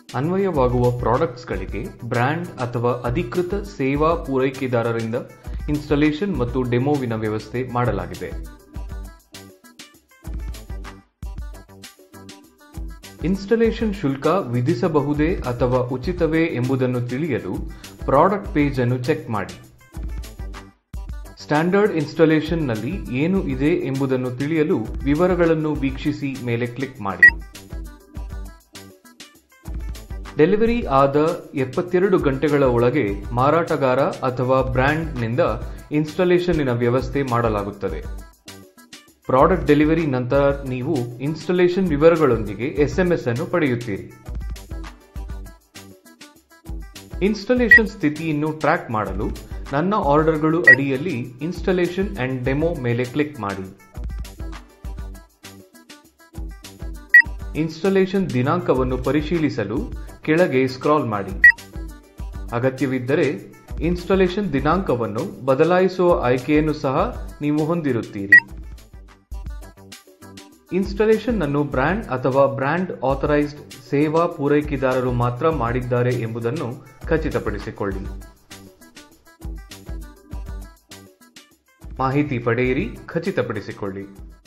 ಅನ್ವಯವಾಗುವ ಪ್ರಾಡಕ್ಟ್ಸ್ಗಳಿಗೆ ಬ್ರ್ಯಾಂಡ್ ಅಥವಾ ಅಧಿಕೃತ ಸೇವಾ ಪೂರೈಕೆದಾರರಿಂದ ಇನ್ಸ್ಟಾಲೇಷನ್ ಮತ್ತು ಡೆಮೋವಿನ ವ್ಯವಸ್ಥೆ ಮಾಡಲಾಗಿದೆ ಇನ್ಸ್ಟಾಲೇಷನ್ ಶುಲ್ಕ ವಿಧಿಸಬಹುದೇ ಅಥವಾ ಉಚಿತವೇ ಎಂಬುದನ್ನು ತಿಳಿಯಲು ಪ್ರಾಡಕ್ಟ್ ಪೇಜ್ ಅನ್ನು ಚೆಕ್ ಮಾಡಿ ಸ್ಟ್ಯಾಂಡರ್ಡ್ ಇನ್ಸ್ಟಾಲೇಷನ್ನಲ್ಲಿ ಏನು ಇದೆ ಎಂಬುದನ್ನು ತಿಳಿಯಲು ವಿವರಗಳನ್ನು ವೀಕ್ಷಿಸಿ ಮೇಲೆ ಕ್ಲಿಕ್ ಮಾಡಿ ಡೆಲಿವರಿ ಆದ ಎಪ್ಪತ್ತೆರಡು ಗಂಟೆಗಳ ಒಳಗೆ ಮಾರಾಟಗಾರ ಅಥವಾ ಬ್ರ್ಯಾಂಡ್ನಿಂದ ಇನ್ಸ್ಟಾಲೇಷನ್ನಿನ ವ್ಯವಸ್ಥೆ ಮಾಡಲಾಗುತ್ತದೆ ಪ್ರಾಡಕ್ಟ್ ಡೆಲಿವರಿ ನಂತರ ನೀವು ಇನ್ಸ್ಟಾಲೇಷನ್ ವಿವರಗಳೊಂದಿಗೆ ಎಸ್ಎಂಎಸ್ ಅನ್ನು ಪಡೆಯುತ್ತೀರಿ ಇನ್ಸ್ಟಾಲೇಷನ್ ಸ್ಥಿತಿಯನ್ನು ಟ್ರ್ಯಾಕ್ ಮಾಡಲು ನನ್ನ ಆರ್ಡರ್ಗಳು ಅಡಿಯಲ್ಲಿ ಇನ್ಸ್ಟಾಲೇಷನ್ ಅಂಡ್ ಡೆಮೋ ಮೇಲೆ ಕ್ಲಿಕ್ ಮಾಡಿ ಇನ್ಸ್ಟಾಲೇಷನ್ ದಿನಾಂಕವನ್ನು ಪರಿಶೀಲಿಸಲು ಕೆಳಗೆ ಸ್ಕ್ರಾಲ್ ಮಾಡಿ ಅಗತ್ಯವಿದ್ದರೆ ಇನ್ಸ್ಟಾಲೇಷನ್ ದಿನಾಂಕವನ್ನು ಬದಲಾಯಿಸುವ ಆಯ್ಕೆಯನ್ನು ಸಹ ನೀವು ಹೊಂದಿರುತ್ತೀರಿ ಇನ್ಸ್ಟಾಲೇಷನ್ ಅನ್ನು ಬ್ರ್ಯಾಂಡ್ ಅಥವಾ ಬ್ರ್ಯಾಂಡ್ ಆಥರೈಸ್ಡ್ ಸೇವಾ ಪೂರೈಕೆದಾರರು ಮಾತ್ರ ಮಾಡಿದ್ದಾರೆ ಎಂಬುದನ್ನು ಖಚಿತಪಡಿಸಿಕೊಳ್ಳಿ ಮಾಹಿತಿ ಪಡೆಯಿರಿ ಖಚಿತಪಡಿಸಿಕೊಳ್ಳಿ